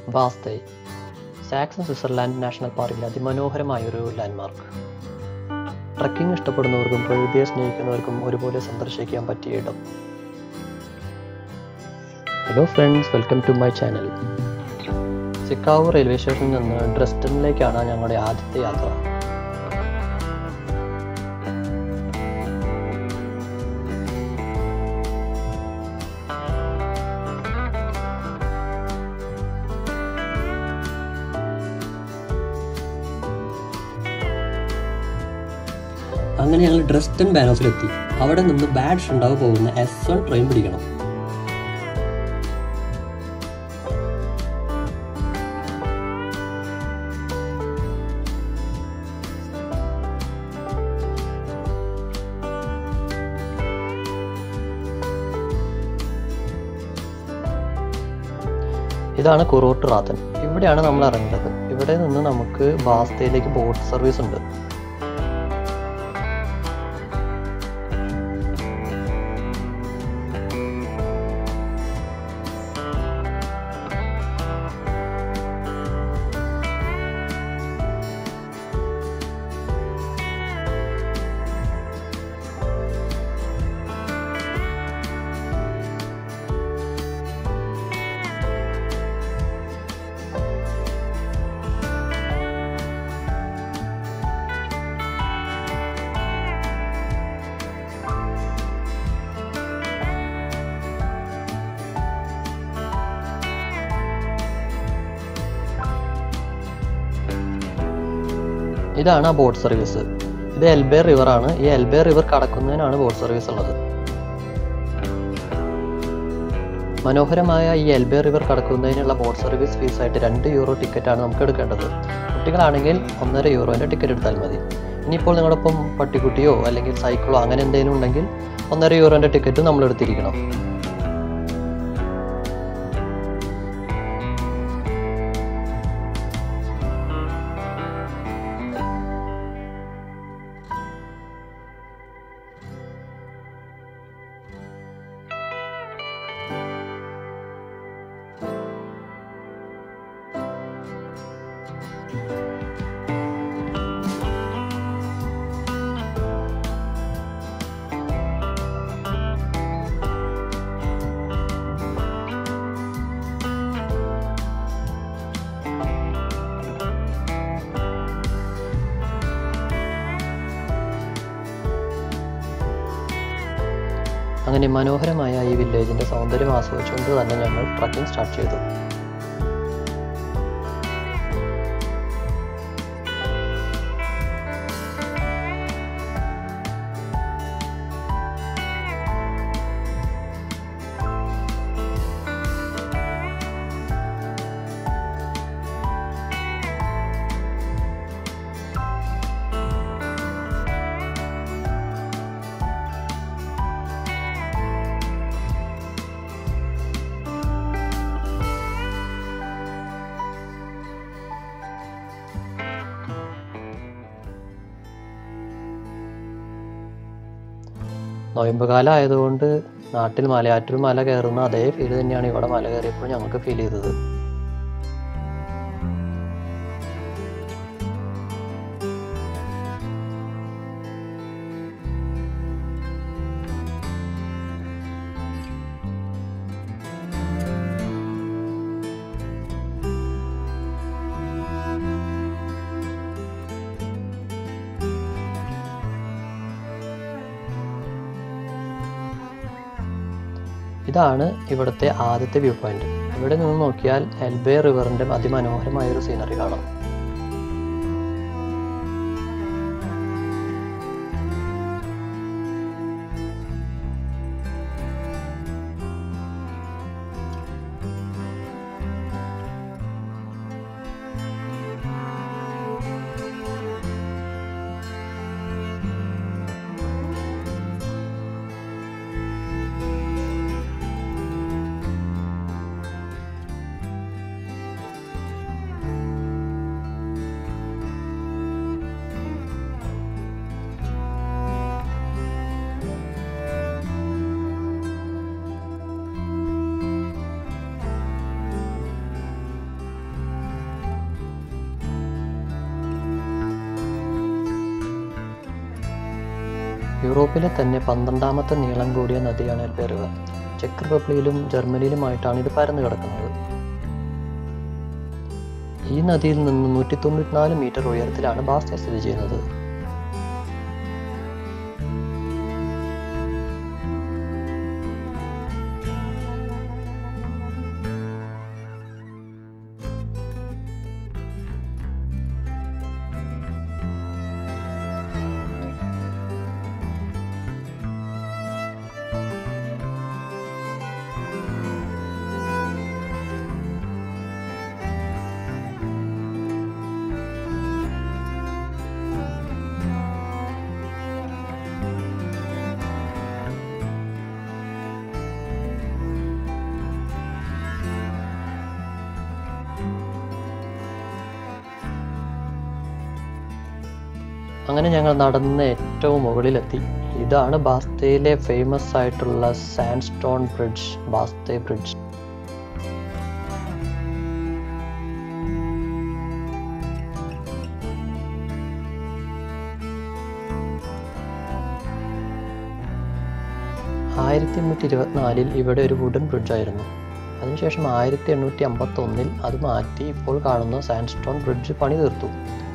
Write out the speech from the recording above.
ബാസ്തൈ Saxon Switzerland national പാർക്കിലെ അതിമനോഹരമായൊരു landmark trekking ഇഷ്ടപ്പെടുന്നവർക്കും പ്രകൃതിയെ സ്നേഹിക്കുന്നവർക്കും ഒരുപോലെ സന്ദർശിക്കാൻ പറ്റിയ ഇടം hello friends welcome to my channel Chicago railway സ്റ്റേഷനിൽ നിന്ന് ഡ്രസ്റ്റണിലേക്കാണ് ഞങ്ങളുടെ ആദ്യത്തെ യാത്ര അങ്ങനെ ഞങ്ങൾ ഡ്രസ്റ്റൺ ബാനോസിലെത്തി അവിടെ നിന്ന് ബാഡ് ഷണ്ടാവ് പോകുന്ന എസ് വൺ ട്രെയിൻ പിടിക്കണം ഇതാണ് കുറോട്ട് റാത്തൻ ഇവിടെയാണ് നമ്മൾ ഇറങ്ങേണ്ടത് ഇവിടെ നിന്ന് നമുക്ക് ബാസ്തയിലേക്ക് ബോട്ട് സർവീസ് ഉണ്ട് ഇതാണ് ആ ബോട്ട് സർവീസ് ഇത് എൽബേ റിവർ ആണ് ഈ എൽബേ റിവർ കടക്കുന്നതിനാണ് ബോട്ട് സർവീസ് ഉള്ളത് മനോഹരമായ ഈ എൽബേ റിവർ കടക്കുന്നതിനുള്ള ബോട്ട് സർവീസ് ഫീസായിട്ട് രണ്ട് യൂറോ ടിക്കറ്റാണ് നമുക്ക് എടുക്കേണ്ടത് കുട്ടികളാണെങ്കിൽ ഒന്നര യൂറോൻ്റെ ടിക്കറ്റ് എടുത്താൽ മതി ഇനിയിപ്പോൾ നിങ്ങളൊപ്പം പട്ടിക്കുട്ടിയോ അല്ലെങ്കിൽ സൈക്കിളോ അങ്ങനെ എന്തെങ്കിലും ഉണ്ടെങ്കിൽ ഒന്നര യൂറോൻ്റെ ടിക്കറ്റ് നമ്മൾ എടുത്തിരിക്കണം അങ്ങനെ മനോഹരമായ ഈ വില്ലേജിന്റെ സൗന്ദര്യം ആസ്വദിച്ചുകൊണ്ട് തന്നെ ഞങ്ങൾ ട്രക്കിംഗ് സ്റ്റാർട്ട് ചെയ്തു നൊയമ്പുകാലം ആയതുകൊണ്ട് നാട്ടിൽ മലയാറ്റൂർ മല കയറുന്ന അതേ ഫീൽ തന്നെയാണ് ഇവിടെ മല കയറിയപ്പോൾ ഞങ്ങൾക്ക് ഫീൽ ചെയ്തത് ഇതാണ് ഇവിടുത്തെ ആദ്യത്തെ വ്യൂ പോയിന്റ് ഇവിടെ നിന്ന് നോക്കിയാൽ എൽബേ റിവറിന്റെ അതിമനോഹരമായ ഒരു സീനറി കാണാം യൂറോപ്പിലെ തന്നെ പന്ത്രണ്ടാമത്തെ നീളം കൂടിയ നദിയാണ് എൽബെ റിവർ ചെക്ക് റിപ്പബ്ലിക്കിലും ജർമ്മനിയിലുമായിട്ടാണ് ഇത് പരന്നു കിടക്കുന്നത് ഈ നദിയിൽ നിന്ന് നൂറ്റി തൊണ്ണൂറ്റിനാല് മീറ്റർ ഉയരത്തിലാണ് ബാസ്തെ സ്ഥിതി ചെയ്യുന്നത് അങ്ങനെ ഞങ്ങൾ നടന്ന് ഏറ്റവും മുകളിലെത്തി ഇതാണ് ബാസ്തയിലെ ഫേമസ് ആയിട്ടുള്ള sandstone bridge Bastei bridge ആയിരത്തി എണ്ണൂറ്റി ഇരുപത്തിനാലിൽ ഇവിടെ ഒരു വുഡൻ ബ്രിഡ്ജായിരുന്നു അതിനുശേഷം ആയിരത്തി എണ്ണൂറ്റി അമ്പത്തി ഒന്നിൽ അത് മാറ്റി ഇപ്പോൾ കാണുന്ന സാൻഡ് സ്റ്റോൺ ബ്രിഡ്ജ് പണി തീർത്തു